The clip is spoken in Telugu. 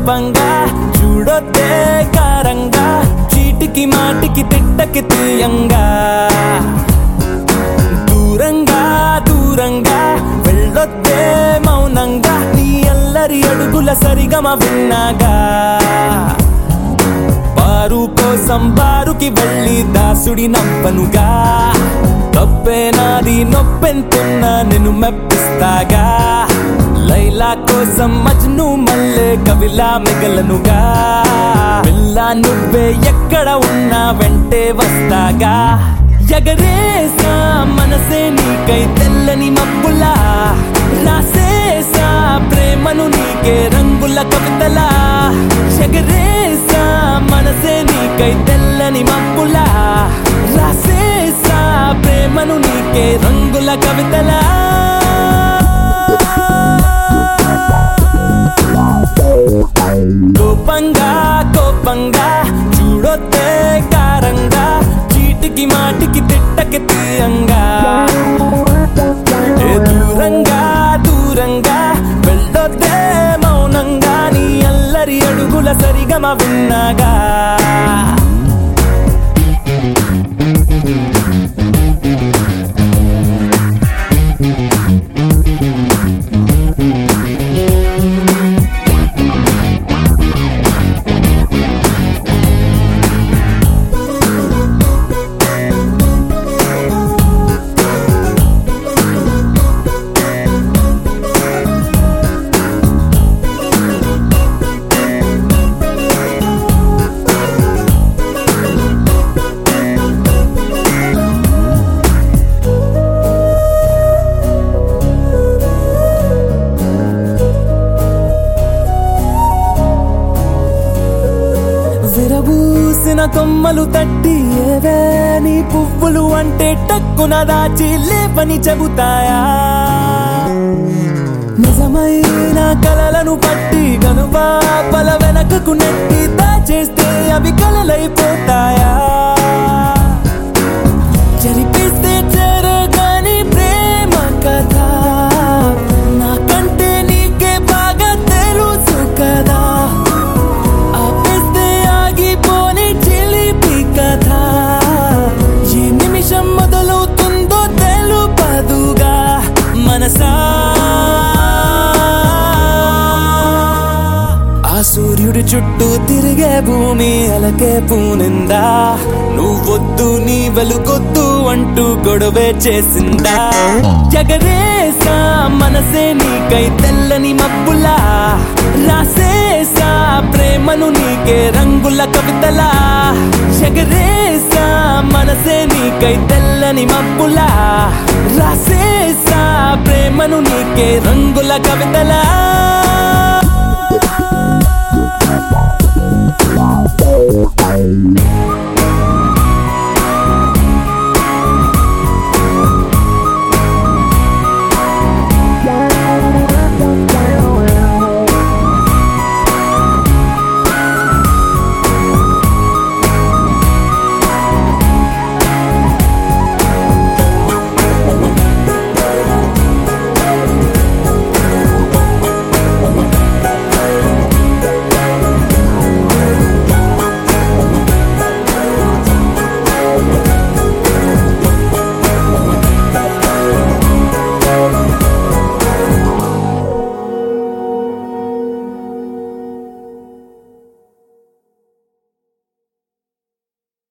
కోపంగా చూడొద్దే కారంగా చీటికి మాటికి తిట్టకి తీయంగా దూరంగా దూరంగా వెళ్ళొద్దే మౌనంగా నీ అల్లరి అడుగుల సరిగమ విన్నాగా బారు కోసం బారుకి వెళ్ళి దాసుడి నవ్వనుగా తప్పే నాది నొప్పెంతున్నా నిన్ను మెప్పిస్తాగా లైలా కోసం మజ్ను మల్లె కవిలా మిగలనుగా పిల్ల నువ్వే ఎక్కడ ఉన్నా వెంటే వస్తాగా ఎగరేసా మనసే నీకై తెల్లని మబ్బులా రాసేసా ప్రేమను నీకే రంగుల కవితలా ఎగరేసా మనసే నీకై తెల్లని మబ్బులా రాసేసా ప్రేమను నీకే రంగుల కవితలా కోపంగా కోపంగా చూడొద్దే కారంగా చీటికి మాటికి తిట్టకి తీయంగా ఏ దూరంగా దూరంగా వెళ్ళొద్దే మౌనంగా నీ అల్లరి అడుగుల సరిగమ విన్నాగా విరబూసిన కొమ్మలు తట్టి ఏవే నీ పువ్వులు అంటే టక్కున దాచి లేపని చెబుతాయా నిజమైన కలలను పట్టి కనుపాపల వెనకకు నెట్టి దాచేస్తే అవి కలలైపోతాయా జరిపిస్తే జరగని ప్రేమ కథ నాకంటే నీకే బాగా తెలుసు కదా ఆపేస్తే ఆగిపోని చిలిపి కథ ఏ నిమిషం మొదలవుతుందో తెలుపదుగా మనసా ఆ సూర్యుడి చుట్టూ తిరిగే భూమి అలకే పూనిందా నువ్వొద్దు నీ వెలుగొద్దు అంటూ గొడవే చేసిందా జగరేసా మనసే నీకై తెల్లని మబ్బులా రాసేసా ప్రేమను నీకే రంగుల కవితలా జగరేసా మనసే నీకై తెల్లని మబ్బులా రాసేసా ప్రేమను నీకే రంగుల కవితలా